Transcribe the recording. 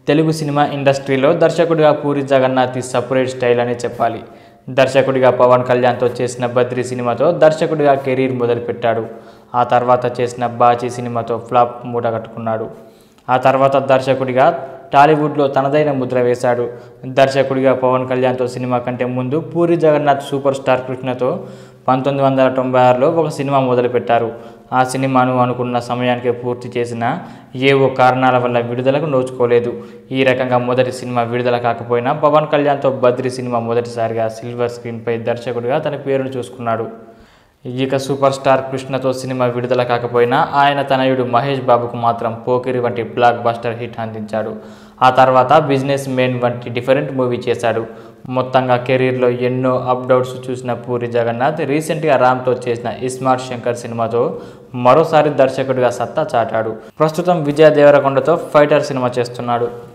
Telugu cinema ఇండస్ట్రీలో దర్శకుడిగా puri Jagannadh separate style అని చెప్పాలి దర్శకుడిగా పవన్ కళ్యాణ్తో చేసిన బద్రి సినిమాతో దర్శకుడిగా కెరీర్ మొదలుపెట్టాడు ఆ తర్వాత చేసిన బాచీ సినిమాతో ఫ్లాప్ మూట కట్టుకున్నాడు ఆ తర్వాత దర్శకుడిగా టాలీవుడ్లో తనదైన ముద్ర వేశాడు దర్శకుడిగా పవన్ కళ్యాణ్తో సినిమా కంటే ముందు పూరి జగన్నాథ్ సూపర్ స్టార్ కృష్ణతో పంతొమ్మిది వందల తొంభై ఆరులో ఒక సినిమా మొదలుపెట్టారు ఆ సినిమాను అనుకున్న సమయానికి పూర్తి చేసిన ఏవో కారణాల వల్ల విడుదలకు నోచుకోలేదు ఈ రకంగా మొదటి సినిమా విడుదల కాకపోయినా పవన్ కళ్యాణ్తో బద్రి సినిమా మొదటిసారిగా సిల్వర్ స్క్రీన్పై దర్శకుడిగా తన పేరును చూసుకున్నాడు ఇక సూపర్ స్టార్ కృష్ణతో సినిమా విడుదల కాకపోయినా ఆయన తనయుడు మహేష్ బాబుకు మాత్రం పోకిరి వంటి బ్లాక్ బస్టర్ హిట్ అందించాడు ఆ తర్వాత బిజినెస్ మెన్ వంటి డిఫరెంట్ మూవీ చేశాడు మొత్తంగా కెరీర్లో ఎన్నో అప్ డౌట్స్ చూసిన పూరి జగన్నాథ్ రీసెంట్గా రామ్తో చేసిన ఇస్మార్ట్ శంకర్ సినిమాతో మరోసారి దర్శకుడిగా సత్తా చాటాడు ప్రస్తుతం విజయ దేవరకొండతో ఫైటర్ సినిమా చేస్తున్నాడు